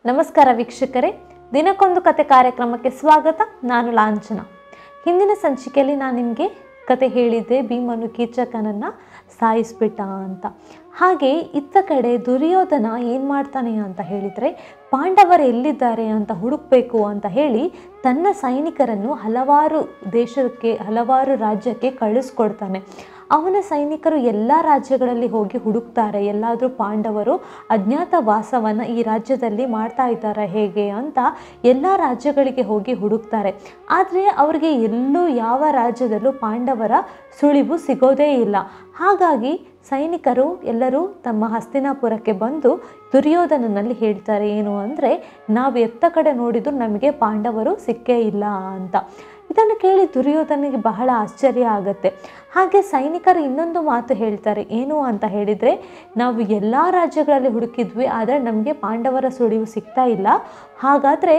ನಮಸ್ಕಾರ ವೀಕ್ಷಕರೇ ದಿನಕ್ಕೊಂದು ಕತೆ ಕಾರ್ಯಕ್ರಮಕ್ಕೆ ಸ್ವಾಗತ ನಾನು ಲಾಂಛನ ಹಿಂದಿನ ಸಂಚಿಕೆಯಲ್ಲಿ ನಾನು ನಿಮಗೆ ಕತೆ ಹೇಳಿದ್ದೆ ಭೀಮನು ಕೀಚಕನನ್ನು ಸಾಯಿಸ್ಬಿಟ್ಟ ಅಂತ ಹಾಗೆ ಇತ್ತ ಕಡೆ ದುರ್ಯೋಧನ ಏನು ಮಾಡ್ತಾನೆ ಅಂತ ಹೇಳಿದರೆ ಪಾಂಡವರು ಎಲ್ಲಿದ್ದಾರೆ ಅಂತ ಹುಡುಕಬೇಕು ಅಂತ ಹೇಳಿ ತನ್ನ ಸೈನಿಕರನ್ನು ಹಲವಾರು ದೇಶಕ್ಕೆ ಹಲವಾರು ರಾಜ್ಯಕ್ಕೆ ಕಳಿಸ್ಕೊಡ್ತಾನೆ ಅವನ ಸೈನಿಕರು ಎಲ್ಲ ರಾಜ್ಯಗಳಲ್ಲಿ ಹೋಗಿ ಹುಡುಕ್ತಾರೆ ಎಲ್ಲಾದರೂ ಪಾಂಡವರು ಅಜ್ಞಾತ ವಾಸವನ್ನು ಈ ರಾಜ್ಯದಲ್ಲಿ ಮಾಡ್ತಾ ಇದ್ದಾರೆ ಹೇಗೆ ಅಂತ ಎಲ್ಲ ರಾಜ್ಯಗಳಿಗೆ ಹೋಗಿ ಹುಡುಕ್ತಾರೆ ಆದರೆ ಅವರಿಗೆ ಎಲ್ಲೂ ಯಾವ ರಾಜ್ಯದಲ್ಲೂ ಪಾಂಡವರ ಸುಳಿವು ಸಿಗೋದೇ ಇಲ್ಲ ಹಾಗಾಗಿ ಸೈನಿಕರು ಎಲ್ಲರೂ ತಮ್ಮ ಹಸ್ತಿನಾಪುರಕ್ಕೆ ಬಂದು ದುರ್ಯೋಧನನಲ್ಲಿ ಹೇಳ್ತಾರೆ ಏನು ಅಂದರೆ ನಾವು ಎತ್ತ ಕಡೆ ನೋಡಿದ್ರು ನಮಗೆ ಪಾಂಡವರು ಸಿಕ್ಕೇ ಇಲ್ಲ ಅಂತ ಇದನ್ನು ಕೇಳಿ ದುರ್ಯೋಧನಿಗೆ ಬಹಳ ಆಶ್ಚರ್ಯ ಆಗುತ್ತೆ ಹಾಗೆ ಸೈನಿಕರು ಇನ್ನೊಂದು ಮಾತು ಹೇಳ್ತಾರೆ ಏನು ಅಂತ ಹೇಳಿದರೆ ನಾವು ಎಲ್ಲ ರಾಜ್ಯಗಳಲ್ಲಿ ಹುಡುಕಿದ್ವಿ ಆದರೆ ನಮಗೆ ಪಾಂಡವರ ಸುಳಿವು ಸಿಗ್ತಾ ಇಲ್ಲ ಹಾಗಾದರೆ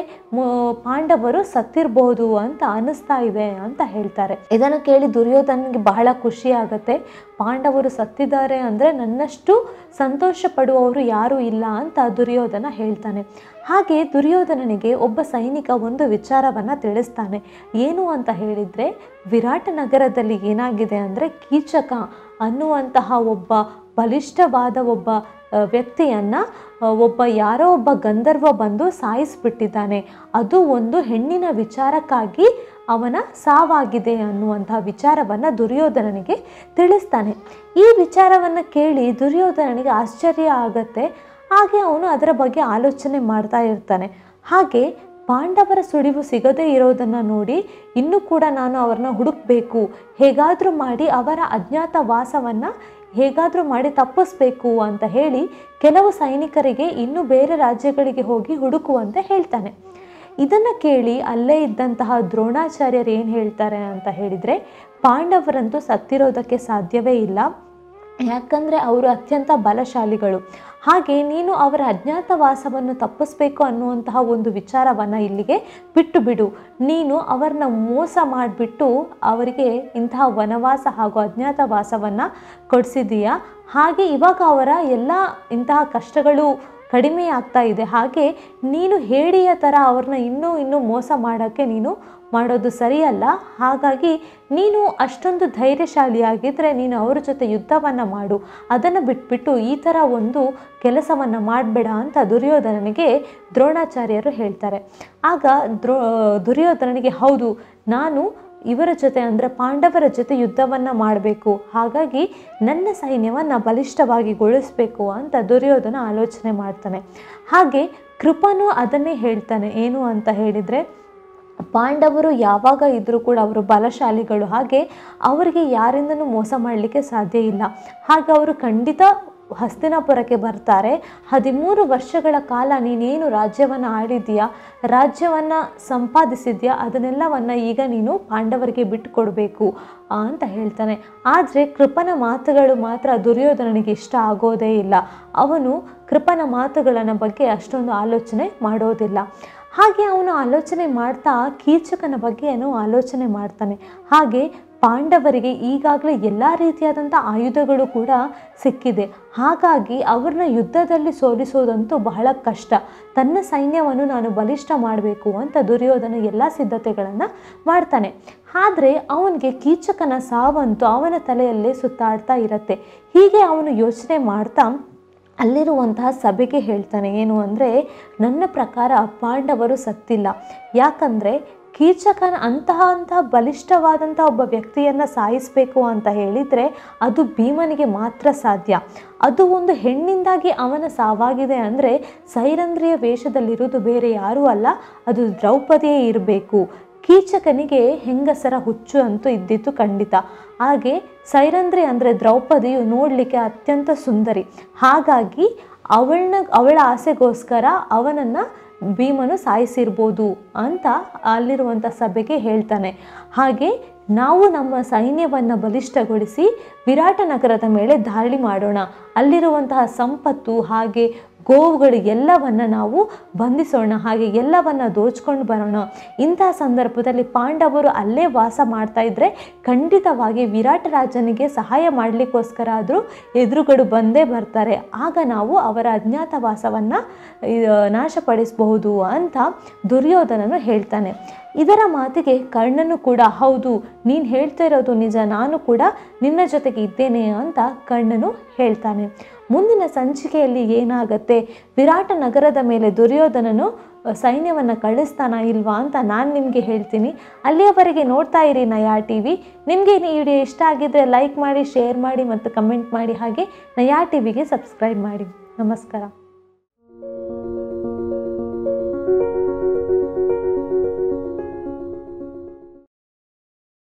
ಪಾಂಡವರು ಸತ್ತಿರ್ಬೋದು ಅಂತ ಅನ್ನಿಸ್ತಾ ಇದೆ ಅಂತ ಹೇಳ್ತಾರೆ ಇದನ್ನು ಕೇಳಿ ದುರ್ಯೋಧನಿಗೆ ಬಹಳ ಖುಷಿ ಆಗುತ್ತೆ ಪಾಂಡವರು ಸತ್ತಿದ್ದಾರೆ ಅಂದರೆ ನನ್ನಷ್ಟು ಸಂತೋಷ ಪಡುವವರು ಯಾರೂ ಇಲ್ಲ ಅಂತ ದುರ್ಯೋಧನ ಹೇಳ್ತಾನೆ ಹಾಗೆ ದುರ್ಯೋಧನನಿಗೆ ಒಬ್ಬ ಸೈನಿಕ ಒಂದು ವಿಚಾರವನ್ನು ತಿಳಿಸ್ತಾನೆ ಏನು ಅಂತ ಹೇಳಿದರೆ ವಿರಾಟ ನಗರದಲ್ಲಿ ಏನಾಗಿದೆ ಅಂದರೆ ಕೀಚಕ ಅನ್ನುವಂತಹ ಒಬ್ಬ ಬಲಿಷ್ಠವಾದ ಒಬ್ಬ ವ್ಯಕ್ತಿಯನ್ನು ಒಬ್ಬ ಯಾರೋ ಒಬ್ಬ ಗಂಧರ್ವ ಬಂದು ಸಾಯಿಸಿಬಿಟ್ಟಿದ್ದಾನೆ ಅದು ಒಂದು ಹೆಣ್ಣಿನ ವಿಚಾರಕ್ಕಾಗಿ ಅವನ ಸಾವಾಗಿದೆ ಅನ್ನುವಂಥ ವಿಚಾರವನ್ನು ದುರ್ಯೋಧನನಿಗೆ ತಿಳಿಸ್ತಾನೆ ಈ ವಿಚಾರವನ್ನು ಕೇಳಿ ದುರ್ಯೋಧನನಿಗೆ ಆಶ್ಚರ್ಯ ಆಗತ್ತೆ ಹಾಗೆ ಅವನು ಅದರ ಬಗ್ಗೆ ಆಲೋಚನೆ ಮಾಡ್ತಾ ಇರ್ತಾನೆ ಹಾಗೆ ಪಾಂಡವರ ಸುಳಿವು ಸಿಗದೇ ಇರೋದನ್ನು ನೋಡಿ ಇನ್ನೂ ಕೂಡ ನಾನು ಅವ್ರನ್ನ ಹುಡುಕಬೇಕು ಹೇಗಾದರೂ ಮಾಡಿ ಅವರ ಅಜ್ಞಾತ ವಾಸವನ್ನು ಹೇಗಾದರೂ ಮಾಡಿ ತಪ್ಪಿಸ್ಬೇಕು ಅಂತ ಹೇಳಿ ಕೆಲವು ಸೈನಿಕರಿಗೆ ಇನ್ನೂ ಬೇರೆ ರಾಜ್ಯಗಳಿಗೆ ಹೋಗಿ ಹುಡುಕುವಂತೆ ಹೇಳ್ತಾನೆ ಇದನ್ನು ಕೇಳಿ ಅಲ್ಲೇ ಇದ್ದಂತಹ ದ್ರೋಣಾಚಾರ್ಯರು ಏನು ಹೇಳ್ತಾರೆ ಅಂತ ಹೇಳಿದರೆ ಪಾಂಡವರಂತೂ ಸತ್ತಿರೋದಕ್ಕೆ ಸಾಧ್ಯವೇ ಇಲ್ಲ ಯಾಕಂದರೆ ಅವರು ಅತ್ಯಂತ ಬಲಶಾಲಿಗಳು ಹಾಗೆ ನೀನು ಅವರ ಅಜ್ಞಾತವಾಸವನ್ನು ತಪ್ಪಿಸ್ಬೇಕು ಅನ್ನುವಂತಹ ಒಂದು ವಿಚಾರವನ್ನು ಇಲ್ಲಿಗೆ ಬಿಟ್ಟು ಬಿಡು ನೀನು ಅವರನ್ನ ಮೋಸ ಮಾಡಿಬಿಟ್ಟು ಅವರಿಗೆ ಇಂತಹ ವನವಾಸ ಹಾಗೂ ಅಜ್ಞಾತವಾಸವನ್ನು ಕೊಡಿಸಿದೀಯಾ ಹಾಗೆ ಇವಾಗ ಅವರ ಎಲ್ಲ ಇಂತಹ ಕಷ್ಟಗಳು ಕಡಿಮೆ ಆಗ್ತಾ ಇದೆ ಹಾಗೆ ನೀನು ಹೇಳಿಯ ಥರ ಅವ್ರನ್ನ ಇನ್ನೂ ಇನ್ನೂ ಮೋಸ ಮಾಡೋಕ್ಕೆ ನೀನು ಮಾಡೋದು ಸರಿಯಲ್ಲ ಹಾಗಾಗಿ ನೀನು ಅಷ್ಟೊಂದು ಧೈರ್ಯಶಾಲಿಯಾಗಿದ್ದರೆ ನೀನು ಅವ್ರ ಜೊತೆ ಯುದ್ಧವನ್ನು ಮಾಡು ಅದನ್ನು ಬಿಟ್ಬಿಟ್ಟು ಈ ಥರ ಒಂದು ಕೆಲಸವನ್ನು ಮಾಡಬೇಡ ಅಂತ ದುರ್ಯೋಧನನಿಗೆ ದ್ರೋಣಾಚಾರ್ಯರು ಹೇಳ್ತಾರೆ ಆಗ ದ್ರೋ ದುರ್ಯೋಧನನಿಗೆ ಹೌದು ನಾನು ಇವರ ಜೊತೆ ಅಂದರೆ ಪಾಂಡವರ ಜೊತೆ ಯುದ್ಧವನ್ನು ಮಾಡಬೇಕು ಹಾಗಾಗಿ ನನ್ನ ಸೈನ್ಯವನ್ನು ಬಲಿಷ್ಠವಾಗಿ ಗೊಳಿಸಬೇಕು ಅಂತ ದುರ್ಯೋಧನ ಆಲೋಚನೆ ಮಾಡ್ತಾನೆ ಹಾಗೆ ಕೃಪನು ಅದನ್ನೇ ಹೇಳ್ತಾನೆ ಏನು ಅಂತ ಹೇಳಿದರೆ ಪಾಂಡವರು ಯಾವಾಗ ಇದ್ದರೂ ಕೂಡ ಅವರು ಬಲಶಾಲಿಗಳು ಹಾಗೆ ಅವರಿಗೆ ಯಾರಿಂದನೂ ಮೋಸ ಮಾಡಲಿಕ್ಕೆ ಸಾಧ್ಯ ಇಲ್ಲ ಹಾಗೆ ಅವರು ಖಂಡಿತ ಹಸ್ತಿನಾಪುರಕ್ಕೆ ಬರ್ತಾರೆ ಹದಿಮೂರು ವರ್ಷಗಳ ಕಾಲ ನೀನೇನು ರಾಜ್ಯವನ್ನು ಆಳಿದೆಯಾ ರಾಜ್ಯವನ್ನು ಸಂಪಾದಿಸಿದ್ಯಾ ಅದನ್ನೆಲ್ಲವನ್ನು ಈಗ ನೀನು ಪಾಂಡವರಿಗೆ ಬಿಟ್ಟು ಕೊಡಬೇಕು ಅಂತ ಹೇಳ್ತಾನೆ ಆದರೆ ಕೃಪನ ಮಾತುಗಳು ಮಾತ್ರ ದುರ್ಯೋಧನನಿಗೆ ಇಷ್ಟ ಆಗೋದೇ ಇಲ್ಲ ಅವನು ಕೃಪನ ಮಾತುಗಳನ್ನು ಬಗ್ಗೆ ಅಷ್ಟೊಂದು ಆಲೋಚನೆ ಮಾಡೋದಿಲ್ಲ ಹಾಗೆ ಅವನು ಆಲೋಚನೆ ಮಾಡ್ತಾ ಕೀಚಕನ ಬಗ್ಗೆ ಏನೋ ಆಲೋಚನೆ ಮಾಡ್ತಾನೆ ಹಾಗೆ ಪಾಂಡವರಿಗೆ ಈಗಾಗಲೇ ಎಲ್ಲ ರೀತಿಯಾದಂಥ ಆಯುಧಗಳು ಕೂಡ ಸಿಕ್ಕಿದೆ ಹಾಗಾಗಿ ಅವ್ರನ್ನ ಯುದ್ಧದಲ್ಲಿ ಸೋಲಿಸೋದಂತೂ ಬಹಳ ಕಷ್ಟ ತನ್ನ ಸೈನ್ಯವನ್ನು ನಾನು ಬಲಿಷ್ಠ ಮಾಡಬೇಕು ಅಂತ ದುರ್ಯೋಧನ ಎಲ್ಲ ಸಿದ್ಧತೆಗಳನ್ನು ಮಾಡ್ತಾನೆ ಆದರೆ ಅವನಿಗೆ ಕೀಚಕನ ಸಾವಂತೂ ಅವನ ತಲೆಯಲ್ಲೇ ಸುತ್ತಾಡ್ತಾ ಇರತ್ತೆ ಹೀಗೆ ಅವನು ಯೋಚನೆ ಮಾಡ್ತಾ ಅಲ್ಲಿರುವಂತಹ ಸಭೆಗೆ ಹೇಳ್ತಾನೆ ಏನು ಅಂದರೆ ನನ್ನ ಪ್ರಕಾರ ಪಾಂಡವರು ಸತ್ತಿಲ್ಲ ಯಾಕಂದರೆ ಕೀಚಕನ ಅಂತಹ ಅಂತಹ ಬಲಿಷ್ಠವಾದಂಥ ಒಬ್ಬ ವ್ಯಕ್ತಿಯನ್ನು ಸಾಯಿಸಬೇಕು ಅಂತ ಹೇಳಿದರೆ ಅದು ಭೀಮನಿಗೆ ಮಾತ್ರ ಸಾಧ್ಯ ಅದು ಒಂದು ಹೆಣ್ಣಿಂದಾಗಿ ಅವನ ಸಾವಾಗಿದೆ ಅಂದರೆ ಸೈರಂಧ್ರಿಯ ವೇಷದಲ್ಲಿರುವುದು ಬೇರೆ ಯಾರೂ ಅಲ್ಲ ಅದು ದ್ರೌಪದಿಯೇ ಇರಬೇಕು ಕೀಚಕನಿಗೆ ಹೆಂಗಸರ ಹುಚ್ಚು ಅಂತೂ ಇದ್ದಿತ್ತು ಖಂಡಿತ ಹಾಗೆ ಸೈರಂಧ್ರಿ ಅಂದರೆ ದ್ರೌಪದಿಯು ನೋಡಲಿಕ್ಕೆ ಅತ್ಯಂತ ಸುಂದರಿ ಹಾಗಾಗಿ ಅವಳನ್ನ ಅವಳ ಆಸೆಗೋಸ್ಕರ ಅವನನ್ನು ಭೀಮನು ಸಾಯಿಸಿರ್ಬೋದು ಅಂತ ಅಲ್ಲಿರುವಂಥ ಸಭೆಗೆ ಹೇಳ್ತಾನೆ ಹಾಗೆ ನಾವು ನಮ್ಮ ಸೈನ್ಯವನ್ನು ಬಲಿಷ್ಠಗೊಳಿಸಿ ವಿರಾಟ ನಗರದ ಮೇಲೆ ದಾಳಿ ಮಾಡೋಣ ಅಲ್ಲಿರುವಂತಹ ಸಂಪತ್ತು ಹಾಗೆ ಗೋವುಗಳು ಎಲ್ಲವನ್ನ ನಾವು ಬಂಧಿಸೋಣ ಹಾಗೆ ಎಲ್ಲವನ್ನ ದೋಚ್ಕೊಂಡು ಬರೋಣ ಇಂತಹ ಸಂದರ್ಭದಲ್ಲಿ ಪಾಂಡವರು ಅಲ್ಲೇ ವಾಸ ಮಾಡ್ತಾ ಇದ್ರೆ ಖಂಡಿತವಾಗಿ ವಿರಾಟ ರಾಜನಿಗೆ ಸಹಾಯ ಮಾಡಲಿಕ್ಕೋಸ್ಕರ ಆದರೂ ಎದುರುಗಡು ಬಂದೇ ಬರ್ತಾರೆ ಆಗ ನಾವು ಅವರ ಅಜ್ಞಾತವಾಸವನ್ನು ನಾಶಪಡಿಸಬಹುದು ಅಂತ ದುರ್ಯೋಧನನು ಹೇಳ್ತಾನೆ ಇದರ ಮಾತಿಗೆ ಕರ್ಣನು ಕೂಡ ಹೌದು ನೀನು ಹೇಳ್ತಾ ಇರೋದು ನಿಜ ನಾನು ಕೂಡ ನಿನ್ನ ಜೊತೆಗೆ ಇದ್ದೇನೆ ಅಂತ ಕರ್ಣನು ಹೇಳ್ತಾನೆ ಮುಂದಿನ ಸಂಚಿಕೆಯಲ್ಲಿ ಏನಾಗತ್ತೆ ವಿರಾಟ ನಗರದ ಮೇಲೆ ದುರ್ಯೋಧನನು ಸೈನ್ಯವನ್ನು ಕಳಿಸ್ತಾನ ಇಲ್ವಾ ಅಂತ ನಾನು ನಿಮಗೆ ಹೇಳ್ತೀನಿ ಅಲ್ಲಿಯವರೆಗೆ ನೋಡ್ತಾ ಇರಿ ನಯಾ ಟಿ ವಿ ನಿಮಗೆ ಈ ವಿಡಿಯೋ ಇಷ್ಟ ಆಗಿದ್ದರೆ ಲೈಕ್ ಮಾಡಿ ಶೇರ್ ಮಾಡಿ ಮತ್ತು ಕಮೆಂಟ್ ಮಾಡಿ ಹಾಗೆ ನಯಾ ಟಿ ವಿಗೆ ಸಬ್ಸ್ಕ್ರೈಬ್ ಮಾಡಿ ನಮಸ್ಕಾರ